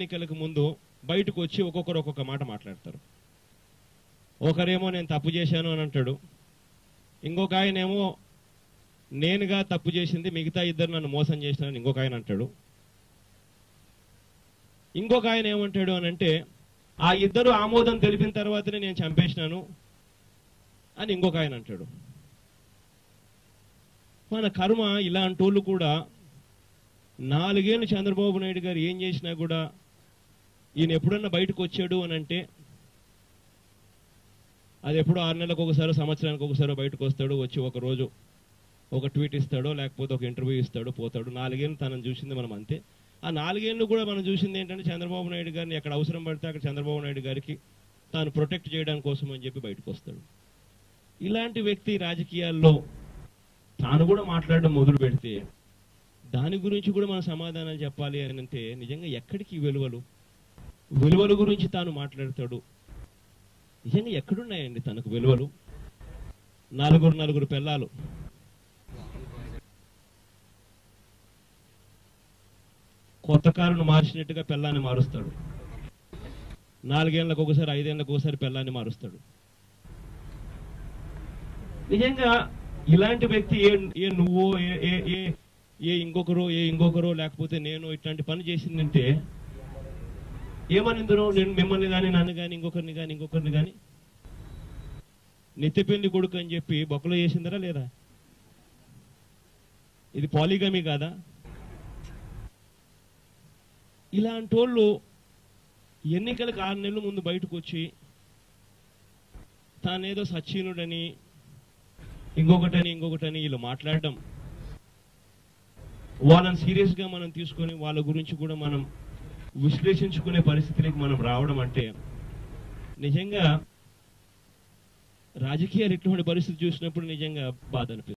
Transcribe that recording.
ఎన్నికలకు ముందు బయటకు వచ్చి ఒక్కొక్కరు ఒక్కొక్క మాట మాట్లాడతారు ఒకరేమో నేను తప్పు చేశాను అని అంటాడు ఇంకొక ఆయనేమో నేనుగా తప్పు చేసింది మిగతా ఇద్దరు నన్ను మోసం చేసినారని ఇంకొక ఆయన అంటాడు ఇంకొక ఆయన ఏమంటాడు అని అంటే ఆ ఇద్దరు ఆమోదం తెలిపిన తర్వాతనే నేను చంపేసినాను అని ఇంకొక ఆయన అంటాడు మన కర్మ ఇలాంటి వాళ్ళు కూడా నాలుగేళ్ళు చంద్రబాబు నాయుడు గారు ఏం చేసినా కూడా ఈయన ఎప్పుడన్నా బయటకు వచ్చాడు అని అంటే అది ఎప్పుడో ఆరు నెలలకు ఒకసారి సంవత్సరానికి ఒకసారి బయటకు వస్తాడు వచ్చి ఒక రోజు ఒక ట్వీట్ ఇస్తాడో లేకపోతే ఒక ఇంటర్వ్యూ ఇస్తాడో పోతాడు నాలుగేళ్ళు తనను చూసింది మనం అంతే ఆ నాలుగేళ్ళు కూడా మనం చూసింది ఏంటంటే చంద్రబాబు నాయుడు గారిని ఎక్కడ అవసరం పడితే అక్కడ చంద్రబాబు నాయుడు గారికి తాను ప్రొటెక్ట్ చేయడం కోసం అని చెప్పి బయటకు వస్తాడు ఇలాంటి వ్యక్తి రాజకీయాల్లో తాను కూడా మాట్లాడడం మొదలు పెడితే దాని గురించి కూడా మనం సమాధానం చెప్పాలి అని అంటే నిజంగా ఎక్కడికి ఈ విలువలు విలువల గురించి తాను మాట్లాడతాడు నిజంగా ఎక్కడున్నాయండి తనకు విలువలు నలుగురు నలుగురు పిల్లలు కొత్త కారును మార్చినట్టుగా పిల్లాన్ని మారుస్తాడు నాలుగేళ్లకు ఒకసారి ఐదేళ్లకు ఒకసారి పిల్లాన్ని మారుస్తాడు నిజంగా ఇలాంటి వ్యక్తి ఏ ఏ నువ్వో ఏ ఏ ఏ ఏ ఇంకొకరో ఏ ఇంకొకరో లేకపోతే నేను ఇట్లాంటి పని చేసిందంటే ఏమనిందరో నేను మిమ్మల్ని కానీ నన్ను కానీ ఇంకొకరిని కానీ ఇంకొకరిని కానీ నెత్తిపెళ్లి కొడుకు అని చెప్పి బొక్కలో చేసిందరా లేదా ఇది పాలిగమి కాదా ఇలాంటి వాళ్ళు ఎన్నికలకు ఆరు నెలల ముందు బయటకు వచ్చి తానేదో సచ్చీనుడని ఇంకొకటని ఇంకొకటని వీళ్ళు మాట్లాడడం వాళ్ళని సీరియస్ గా మనం తీసుకొని వాళ్ళ గురించి కూడా మనం విశ్లేషించుకునే పరిస్థితికి మనం రావడం అంటే నిజంగా రాజకీయాలు ఇటువంటి పరిస్థితి చూసినప్పుడు నిజంగా బాధ అనిపిస్తుంది